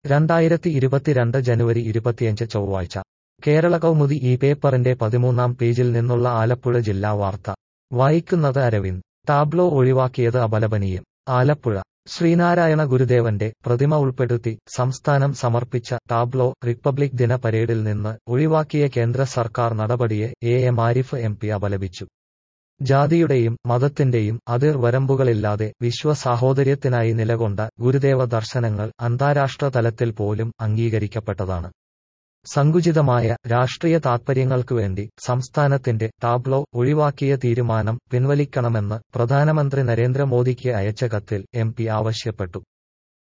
രണ്ടായിരത്തി ഇരുപത്തിരണ്ട് ജനുവരി ഇരുപത്തിയഞ്ച് ചൊവ്വാഴ്ച കേരള കൗമുദി ഈ പേപ്പറിന്റെ പതിമൂന്നാം പേജിൽ നിന്നുള്ള ആലപ്പുഴ ജില്ലാ വാർത്ത വായിക്കുന്നത് അരവിന്ദ് ടാബ്ലോ ഒഴിവാക്കിയത് അപലപനീയം ആലപ്പുഴ ശ്രീനാരായണ ഗുരുദേവന്റെ പ്രതിമ ഉൾപ്പെടുത്തി സംസ്ഥാനം സമർപ്പിച്ച ടാബ്ലോ റിപ്പബ്ലിക് ദിന പരേഡിൽ നിന്ന് ഒഴിവാക്കിയ കേന്ദ്ര സർക്കാർ നടപടിയെ A M Arif M P അപലപിച്ചു ജാതിയുടെയും മതത്തിന്റെയും അതിർ വരമ്പുകളില്ലാതെ വിശ്വ സാഹോദര്യത്തിനായി നിലകൊണ്ട ഗുരുദേവ ദർശനങ്ങൾ അന്താരാഷ്ട്ര തലത്തിൽ പോലും അംഗീകരിക്കപ്പെട്ടതാണ് സങ്കുചിതമായ രാഷ്ട്രീയ താത്പര്യങ്ങൾക്കു വേണ്ടി സംസ്ഥാനത്തിന്റെ ടാബ്ലോ ഒഴിവാക്കിയ തീരുമാനം പിൻവലിക്കണമെന്ന് പ്രധാനമന്ത്രി നരേന്ദ്രമോദിക്ക് അയച്ച കത്തിൽ എം പി ആവശ്യപ്പെട്ടു